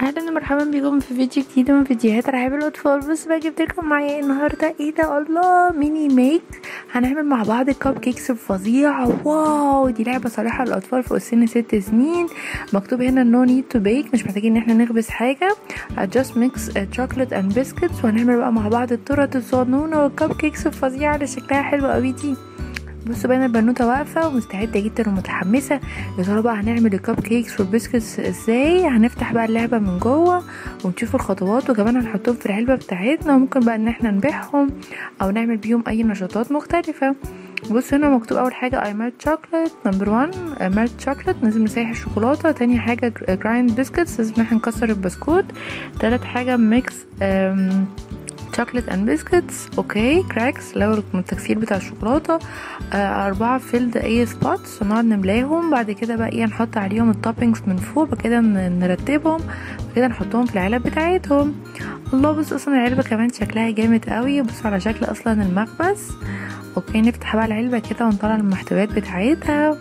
اهلا ومرحبا بكم في فيديو جديد من فيديوهات العاب الاطفال بس بقى جبت لكم معايا النهارده ايه ده الله ميني ميك هنعمل مع بعض الكب كيكس الفظيعه واو دي لعبه صالحه للاطفال فوق سن ست سنين مكتوب هنا نو نيد تو بيك مش محتاجين ان احنا نخبز حاجه just mix chocolate and biscuits وهنعمل بقى مع بعض التورت الصغنونه والكب كيكس الفظيعه اللي شكلها حلو قوي دي بصوا بقى البنوته واقفه ومستعده جدا ومتحمسه يا ترى بقى هنعمل الكب كيكس والبسكتس ازاي هنفتح بقى اللعبه من جوه ونشوف الخطوات وكمان هنحطهم في العلبه بتاعتنا وممكن بقى ان احنا نبيعهم او نعمل بيهم اي نشاطات مختلفه بص هنا مكتوب اول حاجه اي ميلت شوكليت نمبر 1 ميلت شوكليت لازم نسيح الشوكولاته تاني حاجه جرايند بسكتس لازم احنا نكسر البسكوت تالت حاجه ميكس شوكليت اند بسكتس اوكي كراكس اللي هو التكسير بتاع الشوكولاته آه اربعه فيلد اي سبوتس ونقعد نملاهم بعد كده بقى ايه نحط عليهم التوبينجز من فوق بعد كده نرتبهم بعد كده نحطهم في العلب بتاعتهم الله بص اصلا العلبه كمان شكلها جامد قوي بص على شكل اصلا المخبز اوكي نفتح بقى العلبه كده ونطلع المحتويات بتاعتها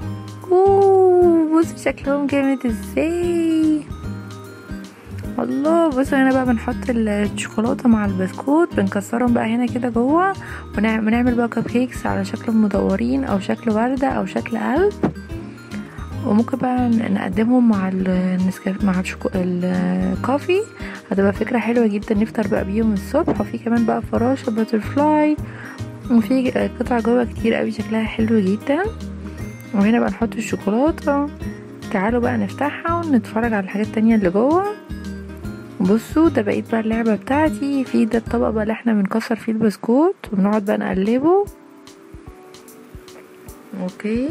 اوه بص شكلهم جامد ازاي الله بصوا هنا بقى بنحط الشوكولاته مع البسكوت بنكسرهم بقى هنا كده جوه ونعمل بقى كب كيكس على شكل مدورين او شكل ورده او شكل قلب وممكن بقى نقدمهم مع النسكافيه مع الشكو... الكافي هتبقى فكره حلوه جدا نفطر بقى بيهم الصبح وفي كمان بقى فراشه باترفلاي وفي قطع جوه كتير قوي شكلها حلو جدا وهنا بقى نحط الشوكولاته تعالوا بقى نفتحها ونتفرج على الحاجات التانية اللي جوه بصوا ده بقيت بقى اللعبة بتاعتي في ده الطبق بقى اللي احنا بنكسر فيه البسكوت وبنقعد بقى نقلبه اوكي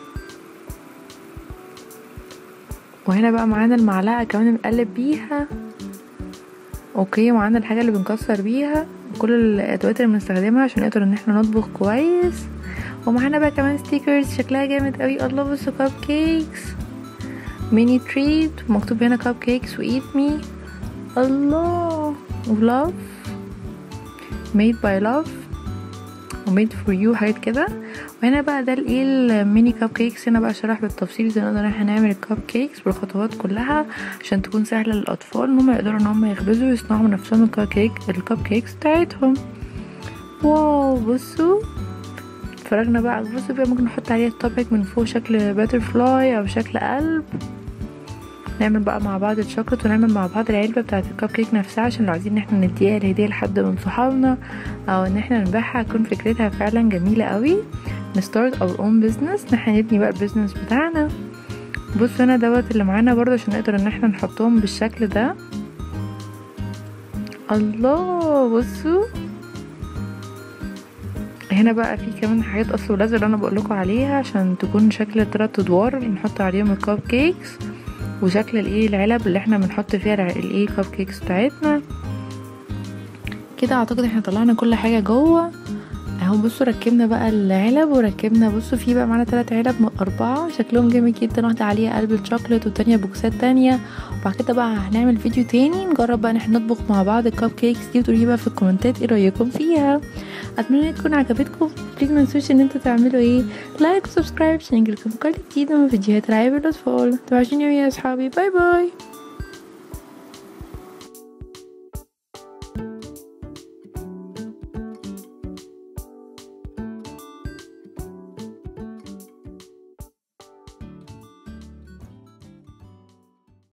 وهنا بقى معانا المعلقة كمان بنقلب بيها اوكي ومعانا الحاجة اللي بنكسر بيها كل الادوات اللي بنستخدمها عشان نقدر ان احنا نطبخ كويس ومعانا بقى كمان ستيكرز شكلها جامد قوي الله بصوا كاب كيكس ميني تريت ومكتوب هنا كاب كيكس وايت مي الله love made by love وميد فور يو حاجات كده وهنا بقى ده الايه الميني كاب كيكس هنا بقى شرح بالتفصيل ازاي نقدر احنا نعمل الكاب كيكس بالخطوات كلها عشان تكون سهله للاطفال ان هم يقدروا ان هم يخبزوا ويصنعوا من نفسهم الكاب كيك الكاب كيكس بتاعتهم واو بصوا اتفرجنا بقى بصوا بقى ممكن نحط عليها التوبيك من فوق شكل باترفلاي او شكل قلب نعمل بقى مع بعض الشوكولات ونعمل مع بعض العلبه بتاعه الكب كيك نفسها عشان لو عايزين ان احنا نديها الهديه لحد من صحابنا او ان احنا نبيعها تكون فكرتها فعلا جميله قوي نستارت اور اون بزنس ان احنا نبني بقى البيزنس بتاعنا بصوا هنا دوت اللي معانا برضه عشان نقدر ان احنا نحطهم بالشكل ده الله بصوا هنا بقى في كمان حاجات اصل ولازم اللي انا بقولكوا عليها عشان تكون شكل تلات ادوار نحط عليهم الكب كيكس وشكل الايه العلب اللي احنا بنحط فيها الايه كب كيكس بتاعتنا كده اعتقد احنا طلعنا كل حاجه جوه اهو بصوا ركبنا بقى العلب وركبنا بصوا في بقى معانا ثلاث علب اربعه شكلهم جميل جدا واحده عليها قلب الشوكليت والتانية بوكسات تانية وبعد كده بقى هنعمل فيديو تاني نجرب بقى ان احنا نطبخ مع بعض الكب كيكس دي وتقولي بقى في الكومنتات ايه رايكم فيها اتمنى تكون عجبتكم بليز ما تنسوش ان انتوا تعملوا ايه لايك وسبسكرايب عشان يجيلكم كل جديد من فيديوهات العاب الاطفال توحشوني يا اصحابي باي باي